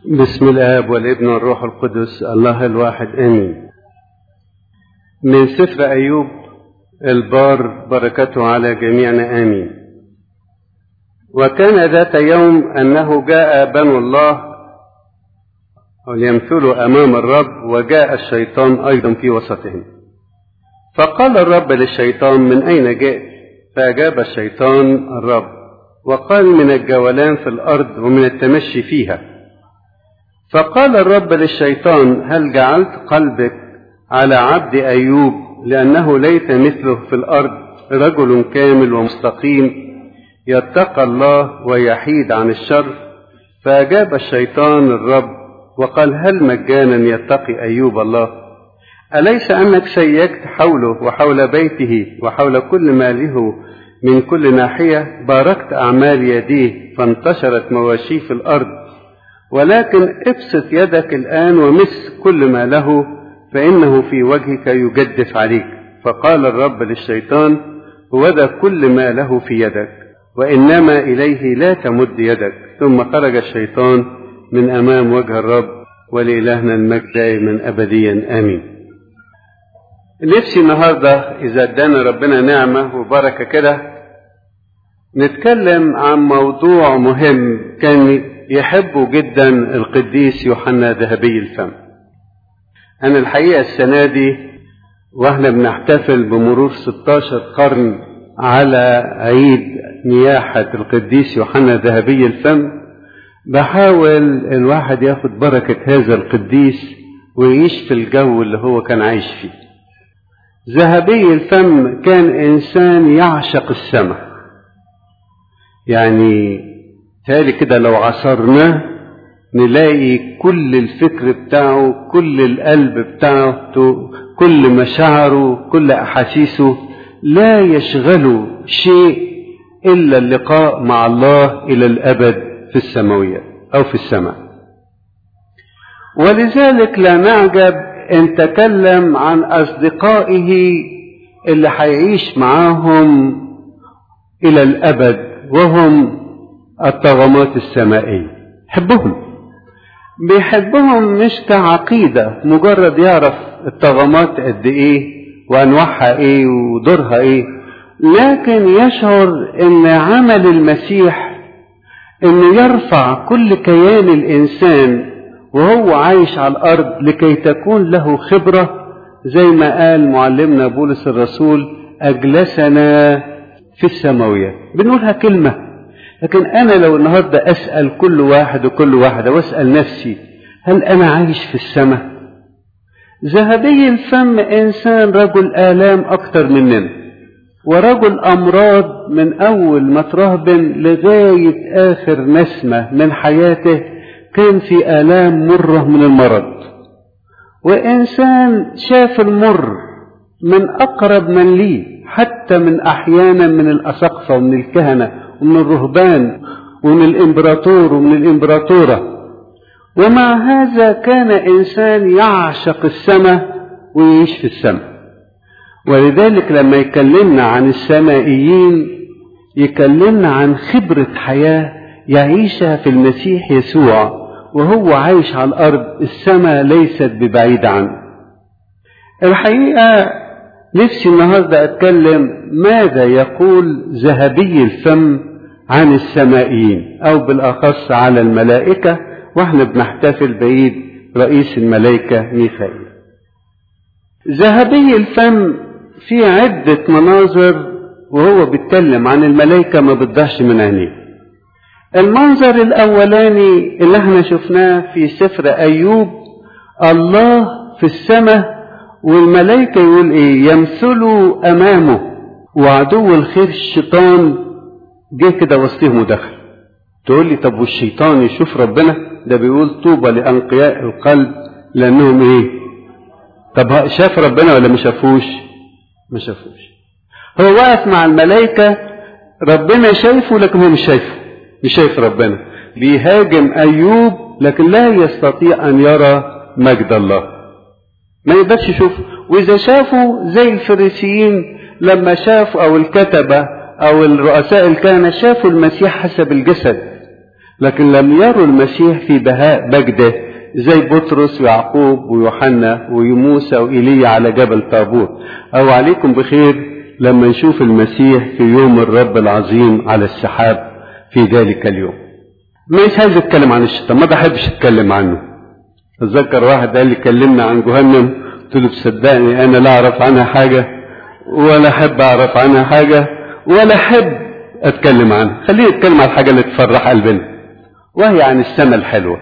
بسم الآب والابن والروح القدس الله الواحد آمين من سفر أيوب البار بركته على جميعنا آمين وكان ذات يوم أنه جاء بنو الله ليمثلوا أمام الرب وجاء الشيطان أيضا في وسطهم فقال الرب للشيطان من أين جئت فأجاب الشيطان الرب وقال من الجولان في الأرض ومن التمشي فيها فقال الرب للشيطان هل جعلت قلبك على عبد أيوب لأنه ليس مثله في الأرض رجل كامل ومستقيم يتقى الله ويحيد عن الشر فأجاب الشيطان الرب وقال هل مجانا يتقي أيوب الله أليس أنك شيكت حوله وحول بيته وحول كل ما له من كل ناحية باركت أعمال يديه فانتشرت مواشيه في الأرض ولكن ابسط يدك الآن ومس كل ما له فإنه في وجهك يجدف عليك فقال الرب للشيطان وذا كل ما له في يدك وإنما إليه لا تمد يدك ثم خرج الشيطان من أمام وجه الرب ولإلهنا المجد دائما أبديا آمين نفسي النهاردة إذا ادانا ربنا نعمة وبركة كده نتكلم عن موضوع مهم كان يحبه جدا القديس يوحنا ذهبي الفم أنا الحقيقة السنة دي وإحنا بنحتفل بمرور 16 قرن على عيد نياحة القديس يوحنا ذهبي الفم بحاول الواحد ياخد بركة هذا القديس ويعيش في الجو اللي هو كان عايش فيه ذهبي الفم كان إنسان يعشق السماء يعني تالي كده لو عصرناه نلاقي كل الفكر بتاعه كل القلب بتاعته كل مشاعره كل أحاسيسه لا يشغله شيء إلا اللقاء مع الله إلى الأبد في السماوية أو في السماء ولذلك لا نعجب ان تكلم عن اصدقائه اللي هيعيش معاهم الى الابد وهم الطغمات السمائيه حبهم بيحبهم مش كعقيده مجرد يعرف الطغمات قد ايه وانواعها ايه ودورها ايه لكن يشعر ان عمل المسيح انه يرفع كل كيان الانسان وهو عايش على الأرض لكي تكون له خبرة زي ما قال معلمنا بولس الرسول أجلسنا في السماوية بنقولها كلمة لكن أنا لو النهاردة أسأل كل واحد وكل واحدة وأسأل نفسي هل أنا عايش في السماء ذهبي الفم إنسان رجل آلام أكتر مننا ورجل أمراض من أول ما ترهبن لغاية آخر نسمة من حياته كان في آلام مرة من المرض وإنسان شاف المر من أقرب من ليه حتى من أحيانا من الأسقفة ومن الكهنة ومن الرهبان ومن الإمبراطور ومن الإمبراطورة ومع هذا كان إنسان يعشق السماء ويعيش في السماء ولذلك لما يكلمنا عن السمائيين يكلمنا عن خبرة حياة يعيشها في المسيح يسوع وهو عايش على الأرض السماء ليست ببعيد عنه الحقيقة نفسي النهاردة أتكلم ماذا يقول ذهبي الفم عن السمائيين أو بالأخص على الملائكة وإحنا بنحتفل بعيد رئيس الملائكة ميخائيل ذهبي الفم في عدة مناظر وهو بيتكلم عن الملائكة ما بتضحش من عينيه المنظر الأولاني اللي احنا شفناه في سفر أيوب الله في السماء والملائكة يقول إيه يمثلوا أمامه وعدو الخير الشيطان جه كده وسطهم ودخل تقول لي طب والشيطان يشوف ربنا ده بيقول طوبى لأنقياء القلب لأنهم إيه طب شاف ربنا ولا ما شافوش ما شافوش هو واقف مع الملائكة ربنا شايفه لكن هو مش شايفه مش شايف ربنا بيهاجم أيوب لكن لا يستطيع أن يرى مجد الله ما يقدرش يشوفه وإذا شافوا زي الفريسيين لما شافوا أو الكتبة أو الرؤساء الكهنة شافوا المسيح حسب الجسد لكن لم يروا المسيح في بهاء مجده زي بطرس ويعقوب ويوحنا وموسى وإيليا على جبل طابور أو عليكم بخير لما نشوف المسيح في يوم الرب العظيم على السحاب في ذلك اليوم مش عايز اتكلم عن الشيطان ما بحبش اتكلم عنه اتذكر واحد قال لي كلمنا عن جهنم قلت له تصدقني انا لا اعرف عنها حاجه ولا احب اعرف عنها حاجه ولا احب اتكلم عنها خليني اتكلم عن الحاجه اللي تفرح قلبنا وهي عن السماء الحلوه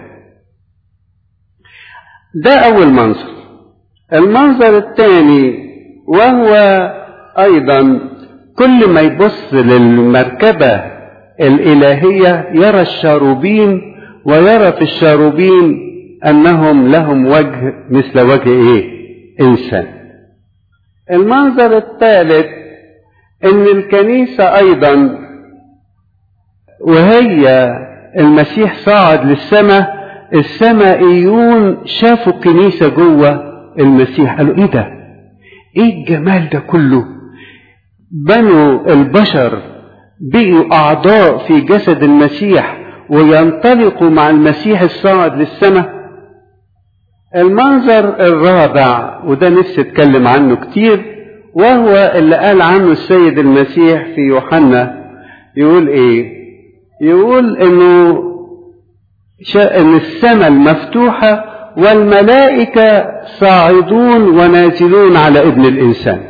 ده اول منظر المنظر الثاني وهو ايضا كل ما يبص للمركبه الالهيه يرى الشاروبين ويرى في الشاروبين انهم لهم وجه مثل وجه ايه انسان المنظر الثالث ان الكنيسه ايضا وهي المسيح صعد للسماء السمائيون شافوا الكنيسه جوه المسيح قالوا ايه ده ايه الجمال ده كله بنوا البشر بقوا اعضاء في جسد المسيح وينطلقوا مع المسيح الصاعد للسماء المنظر الرابع وده نفسي اتكلم عنه كتير وهو اللي قال عنه السيد المسيح في يوحنا يقول ايه يقول انه ان السماء المفتوحة والملائكة صاعدون ونازلون على ابن الانسان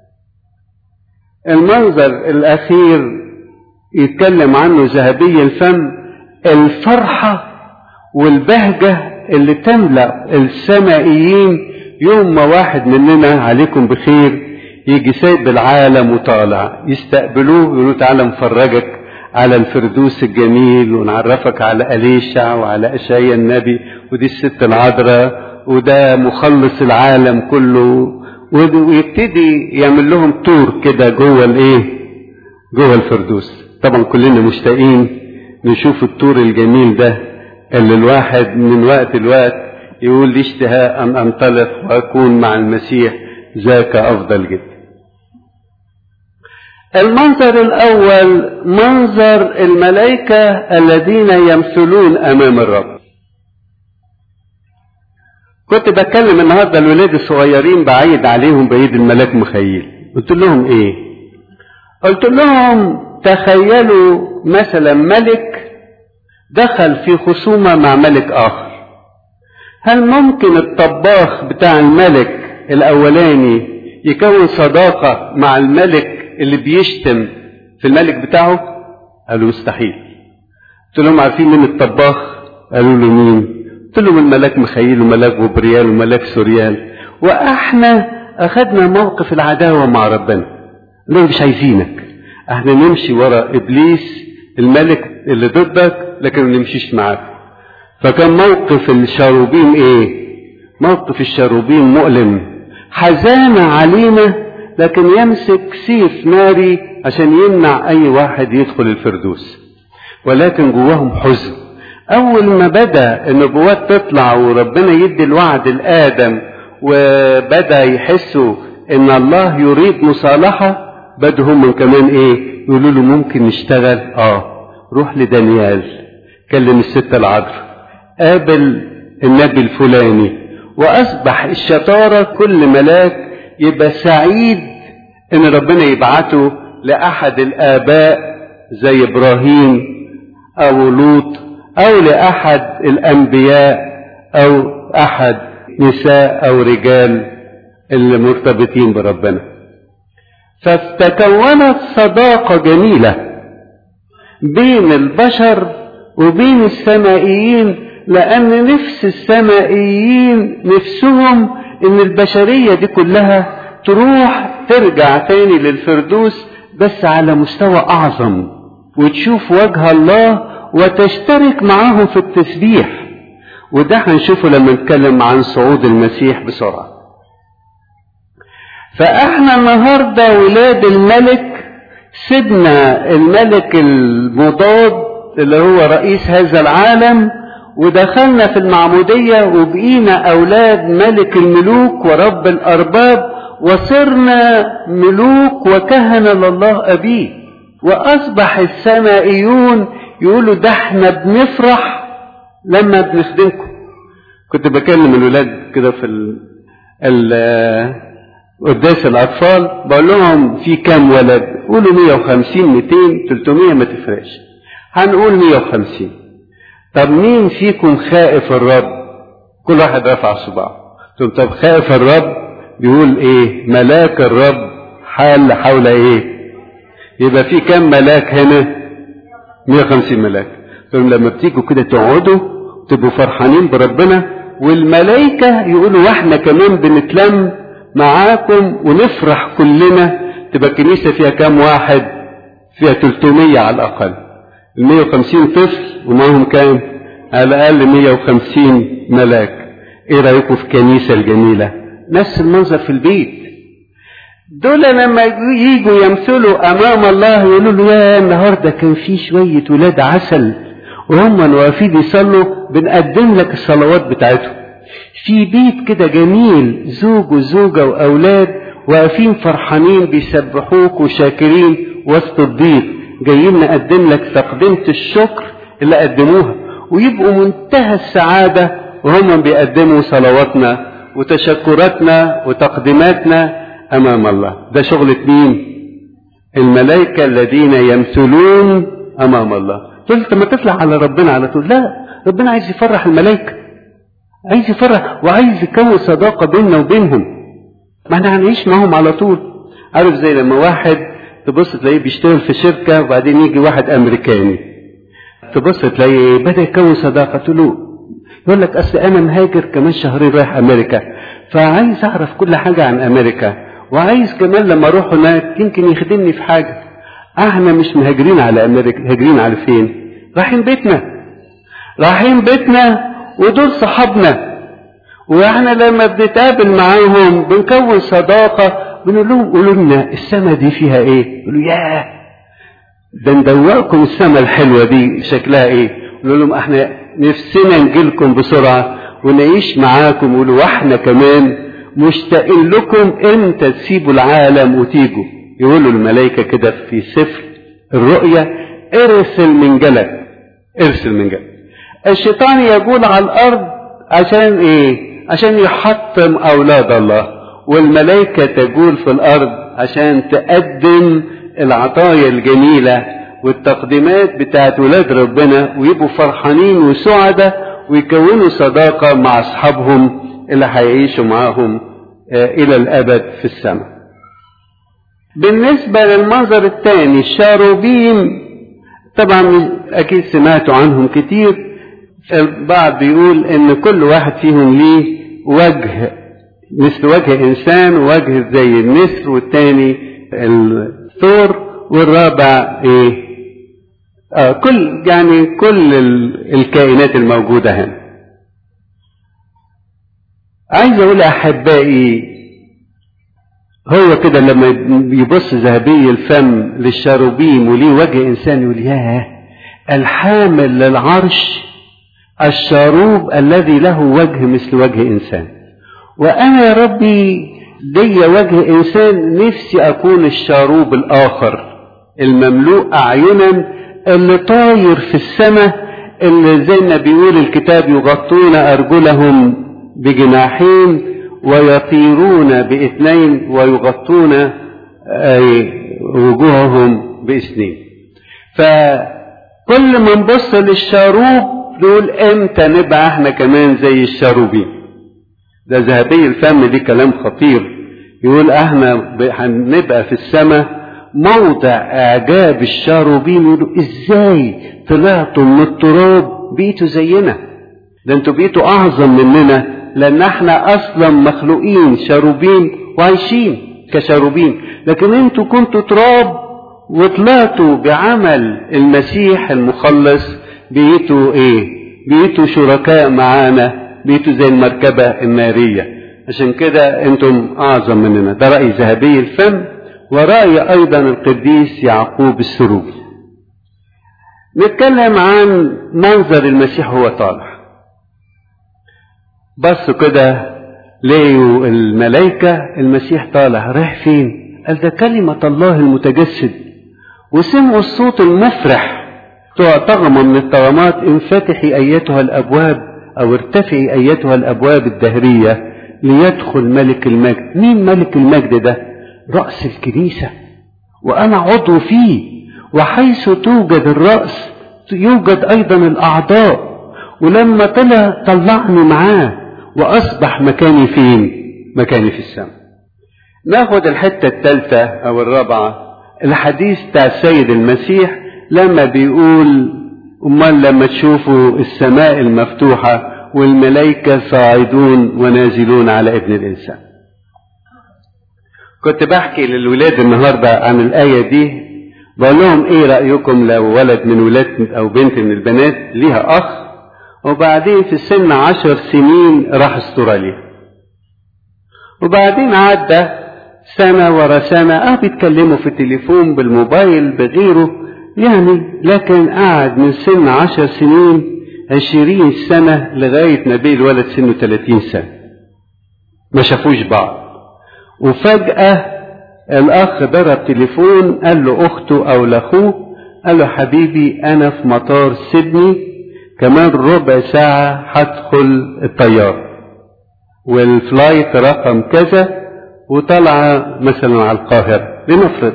المنظر الاخير يتكلم عنه ذهبي الفم الفرحة والبهجة اللي تملأ السمائيين يوم ما واحد مننا عليكم بخير يجي سايب العالم وطالع يستقبلوه يقولوا تعالى نفرجك على الفردوس الجميل ونعرفك على أليشع وعلى أشعيا النبي ودي الست العذراء وده مخلص العالم كله ويبتدي يعمل لهم تور كده جوه الايه جوه الفردوس طبعا كلنا مشتاقين نشوف التور الجميل ده اللي الواحد من وقت لوقت يقول لي اشتهاء ان انطلق واكون مع المسيح ذاك افضل جدا المنظر الاول منظر الملائكه الذين يمثلون امام الرب كنت بتكلم النهارده الولاد الصغيرين بعيد عليهم بعيد الملاك مخيل قلت لهم ايه قلت لهم تخيلوا مثلا ملك دخل في خصومة مع ملك آخر هل ممكن الطباخ بتاع الملك الأولاني يكون صداقة مع الملك اللي بيشتم في الملك بتاعه قالوا مستحيل قلت لهم عارفين مين الطباخ قالوا له مين قلت لهم الملاك مخيل وملاك جبريال وملاك سوريال واحنا اخذنا موقف العداوة مع ربنا ليه مش عايزينك احنا نمشي ورا ابليس الملك اللي ضدك لكن ما نمشيش معاك فكان موقف الشاروبين ايه موقف الشاروبين مؤلم حزانة علينا لكن يمسك سيف ناري عشان يمنع اي واحد يدخل الفردوس ولكن جواهم حزن اول ما بدا النبوات تطلع وربنا يدي الوعد لادم وبدا يحسوا ان الله يريد مصالحه بدوا هم كمان ايه يقولوا له ممكن نشتغل اه روح لدانيال كلم الست العذراء قابل النبي الفلاني واصبح الشطاره كل ملاك يبقى سعيد ان ربنا يبعته لاحد الاباء زي ابراهيم او لوط او لاحد الانبياء او احد نساء او رجال اللي مرتبطين بربنا فتكونت صداقه جميله بين البشر وبين السمائيين لان نفس السمائيين نفسهم ان البشريه دي كلها تروح ترجع تاني للفردوس بس على مستوى اعظم وتشوف وجه الله وتشترك معاهم في التسبيح وده هنشوفه لما نتكلم عن صعود المسيح بسرعه فاحنا النهارده ولاد الملك سيبنا الملك المضاد اللي هو رئيس هذا العالم ودخلنا في المعمودية وبقينا أولاد ملك الملوك ورب الأرباب وصرنا ملوك وكهنة لله أبيه وأصبح السمائيون يقولوا ده احنا بنفرح لما بنخدمكم كنت بكلم الولاد كده في ال... ال... قداس الأطفال بقول لهم في كام ولد قولوا 150 200 300 ما تفرقش هنقول 150 طب مين فيكم خائف الرب كل واحد رفع صباعه طب خائف الرب بيقول ايه ملاك الرب حال حول ايه يبقى في كام ملاك هنا 150 ملاك ثم لما بتيجوا كده تقعدوا تبقوا فرحانين بربنا والملائكة يقولوا واحنا كمان بنتلم معاكم ونفرح كلنا تبقى الكنيسة فيها كام واحد فيها 300 على الأقل ال 150 طفل ومعهم كام على الأقل 150 ملاك ايه رأيكم في الكنيسة الجميلة نفس المنظر في البيت دول لما يجوا يمثلوا امام الله يقولوا له يا النهارده كان في شويه ولاد عسل وهم واقفين يصلوا بنقدم لك الصلوات بتاعتهم في بيت كده جميل زوج وزوجه واولاد واقفين فرحانين بيسبحوك وشاكرين وسط الضيق جايين نقدم لك تقدمه الشكر اللي قدموها ويبقوا منتهى السعاده وهم بيقدموا صلواتنا وتشكراتنا وتقديماتنا امام الله ده شغلة مين الملائكة الذين يمثلون امام الله تقول لما تطلع على ربنا على طول لا ربنا عايز يفرح الملائكة عايز يفرح وعايز يكون صداقة بيننا وبينهم ما احنا هنعيش معاهم على طول عارف زي لما واحد تبص تلاقيه بيشتغل في شركة وبعدين يجي واحد امريكاني تبص تلاقيه بدأ يكون صداقة تقول له يقول لك اصل انا مهاجر كمان شهرين رايح امريكا فعايز اعرف كل حاجة عن امريكا وعايز كمان لما اروح هناك يمكن يخدمني في حاجة احنا مش مهاجرين على امريكا مهاجرين على فين رايحين بيتنا رايحين بيتنا ودول صحابنا واحنا لما بنتقابل معاهم بنكون صداقة بنقول لهم قولوا لنا السما دي فيها ايه يقولوا ياه ده ندوقكم السما الحلوة دي شكلها ايه نقول لهم احنا نفسنا نجيلكم بسرعة ونعيش معاكم ولو احنا كمان مشتاقين لكم امتى تسيبوا العالم وتيجوا يقولوا الملائكة كده في سفر الرؤيا ارسل من جلد ارسل من جلد الشيطان يقول على الارض عشان ايه عشان يحطم اولاد الله والملائكة تقول في الارض عشان تقدم العطايا الجميلة والتقديمات بتاعت ولاد ربنا ويبقوا فرحانين وسعداء ويكونوا صداقة مع أصحابهم اللي هيعيشوا معاهم إلى الأبد في السماء. بالنسبة للمنظر الثاني الشاروبيم طبعا أكيد سمعتوا عنهم كتير البعض بيقول إن كل واحد فيهم ليه وجه مثل وجه إنسان ووجه زي النسر والتاني الثور والرابع إيه آه كل يعني كل الكائنات الموجودة هنا عايز اقول احبائي هو كده لما يبص ذهبي الفم للشاروبيم وليه وجه انسان يقول ياه الحامل للعرش الشاروب الذي له وجه مثل وجه انسان وانا يا ربي لي وجه انسان نفسي اكون الشاروب الاخر المملوء اعينا اللي طاير في السماء اللي زي ما بيقول الكتاب يغطون ارجلهم بجناحين ويطيرون باثنين ويغطون وجوههم باثنين فكل ما نبص للشاروب نقول امتى نبقى احنا كمان زي الشاروبين ده ذهبي الفم دي كلام خطير يقول احنا هنبقى في السماء موضع اعجاب الشاروبين يقولوا ازاي طلعتوا من التراب بقيتوا زينا ده انتوا بقيتوا اعظم مننا لان احنا اصلا مخلوقين شاروبين وعايشين كشاروبين لكن انتوا كنتوا تراب وطلعتوا بعمل المسيح المخلص بقيتوا ايه بقيتوا شركاء معانا بقيتوا زي المركبة النارية عشان كده انتم اعظم مننا ده رأي ذهبي الفم ورأي أيضا القديس يعقوب السروي نتكلم عن منظر المسيح وهو طالع بصوا كده لقيوا الملائكة المسيح طالع رايح فين قال ده كلمة الله المتجسد وسمعوا الصوت المفرح طغمة من الطغمات انفتحي أيتها الأبواب أو ارتفعي أيتها الأبواب الدهرية ليدخل ملك المجد مين ملك المجد ده رأس الكنيسة وأنا عضو فيه وحيث توجد الرأس يوجد أيضا الأعضاء ولما طلع طلعني معاه وأصبح مكاني فين مكاني في السماء ناخد الحتة الثالثة أو الرابعة الحديث بتاع السيد المسيح لما بيقول أمال لما تشوفوا السماء المفتوحة والملائكة صاعدون ونازلون على ابن الإنسان كنت بحكي للولاد النهاردة عن الآية دي بقول لهم ايه رأيكم لو ولد من ولاد او بنت من البنات ليها اخ وبعدين في سن عشر سنين راح استراليا وبعدين عدى سنة ورا سنة اه بيتكلموا في التليفون بالموبايل بغيره يعني لكن قعد من سن عشر سنين عشرين سنة لغاية ما بيه الولد سنه تلاتين سنة ما شافوش بعض وفجأة الأخ ضرب تليفون قال له أخته أو لأخوه قال له حبيبي أنا في مطار سيدني كمان ربع ساعة هدخل الطيارة والفلايت رقم كذا وطالعة مثلا على القاهرة لنفرض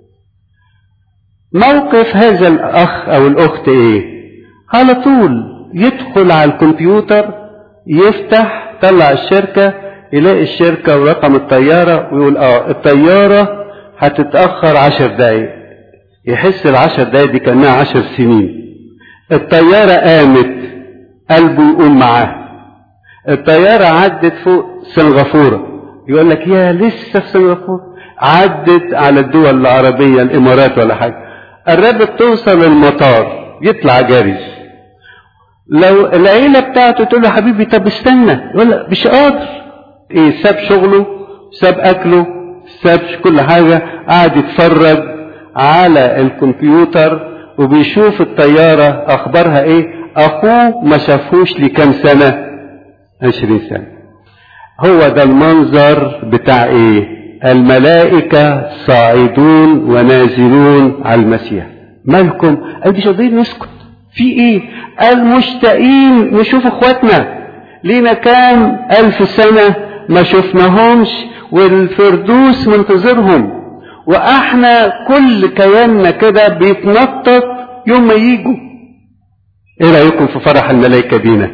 موقف هذا الأخ أو الأخت إيه؟ على طول يدخل على الكمبيوتر يفتح طلع الشركة يلاقي الشركة ورقم الطيارة ويقول اه الطيارة هتتأخر عشر دقايق يحس العشر دقايق دي كأنها عشر سنين الطيارة قامت قلبه يقوم معاه الطيارة عدت فوق سنغافورة يقول لك يا لسه في سنغافورة عدت على الدول العربية الإمارات ولا حاجة قربت توصل المطار يطلع جري لو العيلة بتاعته تقول له حبيبي طب استنى يقول لا مش قادر ايه ساب شغله ساب اكله ساب كل حاجة قاعد يتفرج على الكمبيوتر وبيشوف الطيارة اخبارها ايه اخوه ما شافوش لكام سنة عشرين سنة هو ده المنظر بتاع ايه الملائكة صاعدون ونازلون على المسيح مالكم قال مش قادرين نسكت في ايه قال مشتاقين نشوف اخواتنا لينا كام الف سنة ما شفناهمش والفردوس منتظرهم واحنا كل كياننا كده بيتنطط يوم ما يجوا ايه رايكم في فرح الملائكه بينا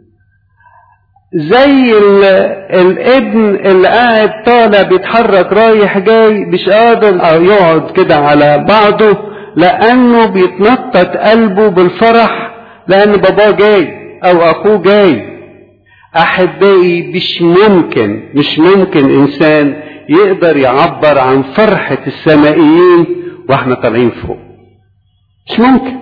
زي الابن اللي قاعد طالع بيتحرك رايح جاي مش قادر يقعد كده على بعضه لانه بيتنطط قلبه بالفرح لان باباه جاي او اخوه جاي احبائي مش ممكن مش ممكن انسان يقدر يعبر عن فرحة السمائيين واحنا طالعين فوق مش ممكن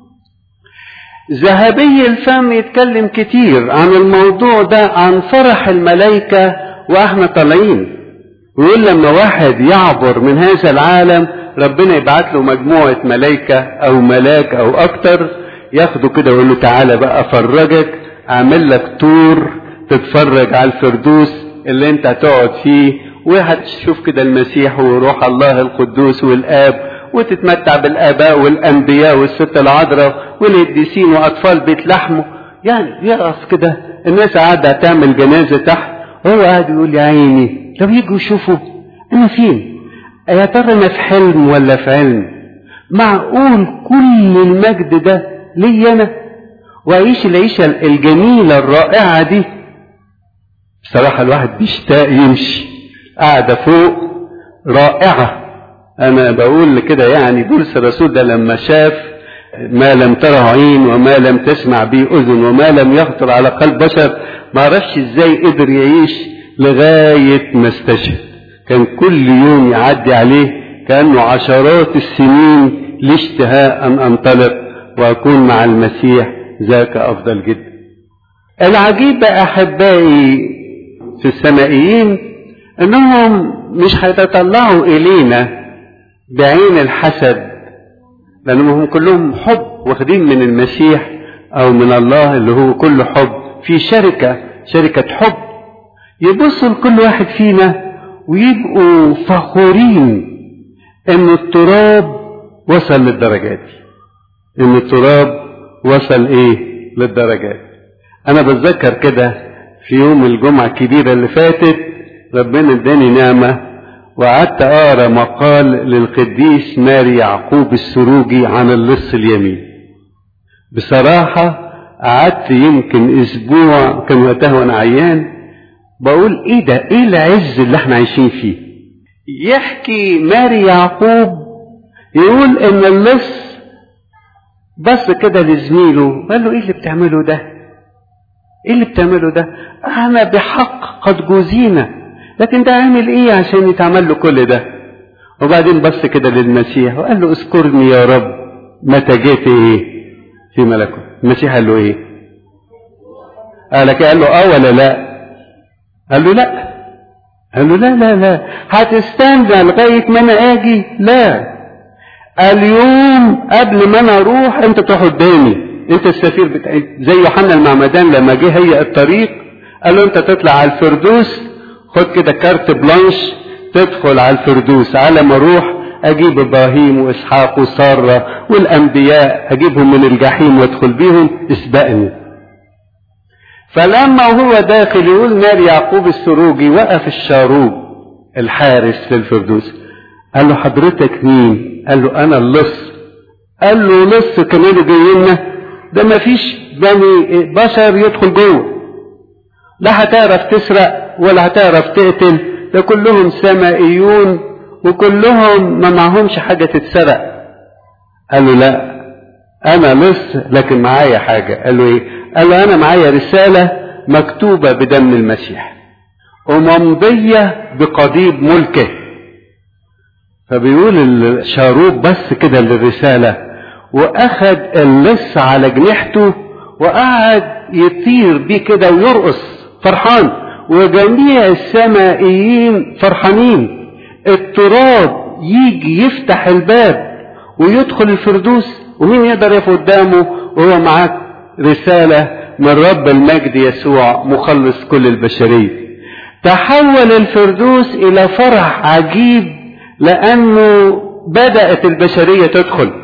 ذهبي الفم يتكلم كتير عن الموضوع ده عن فرح الملائكة واحنا طالعين ويقول لما واحد يعبر من هذا العالم ربنا يبعت له مجموعة ملائكة او ملاك او اكتر ياخده كده ويقول له تعالى بقى افرجك اعمل لك تور تتفرج على الفردوس اللي انت هتقعد فيه وهتشوف كده المسيح وروح الله القدوس والاب وتتمتع بالاباء والانبياء والست العذراء والقديسين واطفال بيت لحمه يعني يقف كده الناس قاعده تعمل جنازه تحت هو قاعد يقول يا عيني لو يجوا يشوفوا انا فين يا ترى انا في حلم ولا في علم معقول كل المجد ده لي انا واعيش العيشه الجميله الرائعه دي بصراحه الواحد بيشتاق يمشي قاعده فوق رائعه انا بقول كده يعني بولس الرسول ده لما شاف ما لم تره عين وما لم تسمع به اذن وما لم يخطر على قلب بشر ما عرفش ازاي قدر يعيش لغايه ما استشهد كان كل يوم يعدي عليه كانه عشرات السنين لاشتهاء ان انطلق واكون مع المسيح ذاك افضل جدا العجيب بقى احبائي في السمائيين انهم مش هيتطلعوا الينا بعين الحسد لانهم كلهم حب واخدين من المسيح او من الله اللي هو كل حب في شركه شركه حب يبصوا لكل واحد فينا ويبقوا فخورين ان التراب وصل للدرجات دي ان التراب وصل ايه للدرجات انا بتذكر كده في يوم الجمعة الكبيرة اللي فاتت ربنا اداني نعمة وقعدت اقرا مقال للقديس ماري يعقوب السروجي عن اللص اليمين بصراحة قعدت يمكن اسبوع كان وقتها وانا عيان بقول ايه ده ايه العز اللي احنا عايشين فيه يحكي ماري يعقوب يقول ان اللص بص كده لزميله قال له ايه اللي بتعمله ده ايه اللي بتعمله ده انا بحق قد جوزينا لكن ده عامل ايه عشان يتعمل له كل ده وبعدين بص كده للمسيح وقال له اذكرني يا رب متى جيت ايه في ملكه المسيح قال له ايه قال لك قال له اه ولا لا قال له لا قال له لا لا لا هتستنى لغايه ما انا اجي لا اليوم قبل ما انا اروح انت تروح قدامي انت السفير بتاعي زي يوحنا المعمدان لما جه هيئ الطريق قال له انت تطلع على الفردوس خد كده كارت بلانش تدخل على الفردوس على ما اروح اجيب ابراهيم واسحاق وساره والانبياء اجيبهم من الجحيم وادخل بيهم اسبقني فلما هو داخل يقول نار يعقوب السروجي وقف الشاروب الحارس للفردوس قال له حضرتك مين قال له انا اللص قال له لص كمان جاي لنا ده ما فيش بني بشر يدخل جوه لا هتعرف تسرق ولا هتعرف تقتل ده كلهم سمائيون وكلهم ما معهمش حاجة تتسرق قال له لا انا لص لكن معايا حاجة قال له ايه قال له انا معايا رسالة مكتوبة بدم المسيح وممضية بقضيب ملكه فبيقول الشاروب بس كده للرسالة واخد اللص على جنيحته وقعد يطير بيه كده ويرقص فرحان وجميع السمائيين فرحانين التراب يجي يفتح الباب ويدخل الفردوس ومين يقدر يقف قدامه وهو معاك رسالة من رب المجد يسوع مخلص كل البشرية تحول الفردوس إلى فرح عجيب لأنه بدأت البشرية تدخل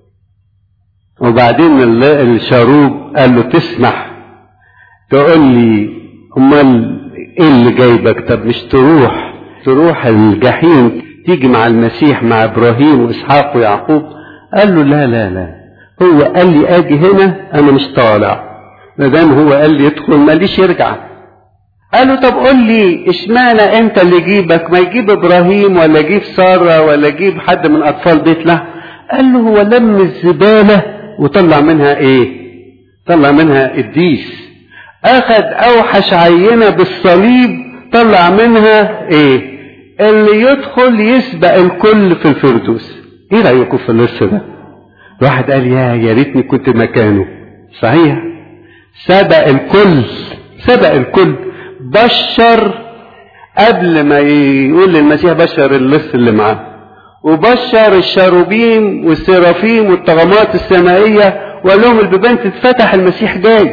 وبعدين الشاروب قال له تسمح تقول لي امال ايه اللي جايبك طب مش تروح تروح الجحيم تيجي مع المسيح مع ابراهيم واسحاق ويعقوب قال له لا لا لا هو قال لي اجي هنا انا مش طالع ما دام هو قال لي ادخل ماليش يرجع قال له طب قول لي اشمعنى انت اللي يجيبك ما يجيب ابراهيم ولا يجيب ساره ولا يجيب حد من اطفال بيت له قال له هو لم الزباله وطلع منها ايه طلع منها قديس اخد اوحش عينه بالصليب طلع منها ايه اللي يدخل يسبق الكل في الفردوس ايه رايكم في اللص ده الواحد قال يا يا ريتني كنت مكانه صحيح سبق الكل سبق الكل بشر قبل ما يقول للمسيح بشر اللص اللي معاه وبشر الشاروبيم والسرافيم والطغمات السمائية وقال لهم البيبان تتفتح المسيح جاي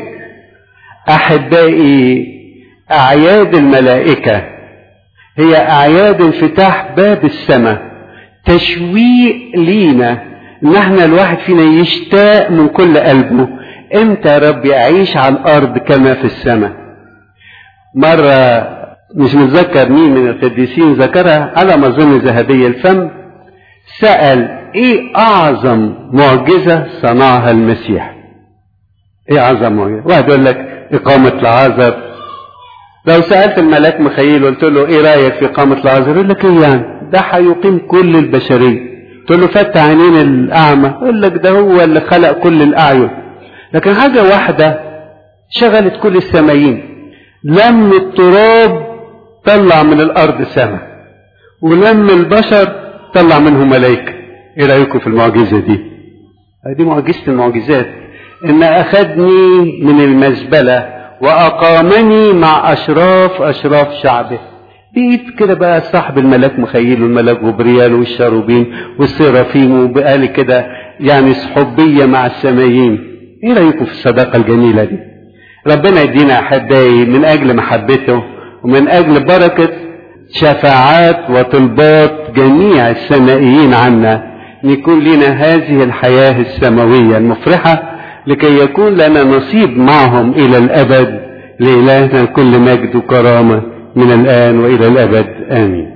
أحبائي أعياد الملائكة هي أعياد انفتاح باب السماء تشويق لينا إن احنا الواحد فينا يشتاق من كل قلبه امتى يا رب أعيش على الأرض كما في السماء مرة مش متذكر مين من القديسين ذكرها على ما أظن ذهبية الفم سأل ايه اعظم معجزة صنعها المسيح ايه اعظم معجزة واحد يقول لك اقامة العازر لو سألت الملاك مخيل قلت له ايه رأيك في اقامة العازر يقول لك ايه يعني ده هيقيم كل البشرية قلت له فتح عينين الاعمى يقول لك ده هو اللي خلق كل الاعين لكن حاجة واحدة شغلت كل السمايين لم التراب طلع من الارض سماء ولم البشر طلع منه ملائكة ايه رأيكم في المعجزة دي دي معجزة المعجزات ان اخذني من المزبلة واقامني مع اشراف اشراف شعبه بقيت كده بقى صاحب الملاك مخيل والملاك جبريال والشاروبين والسرافيم وبقالي كده يعني صحوبية مع السمايين ايه رأيكم في الصداقة الجميلة دي ربنا يدينا احبائي من اجل محبته ومن اجل بركة شفاعات وطلبات جميع السمائيين عنا يكون لنا هذه الحياة السماوية المفرحة لكي يكون لنا نصيب معهم إلى الأبد لإلهنا كل مجد وكرامة من الآن وإلى الأبد آمين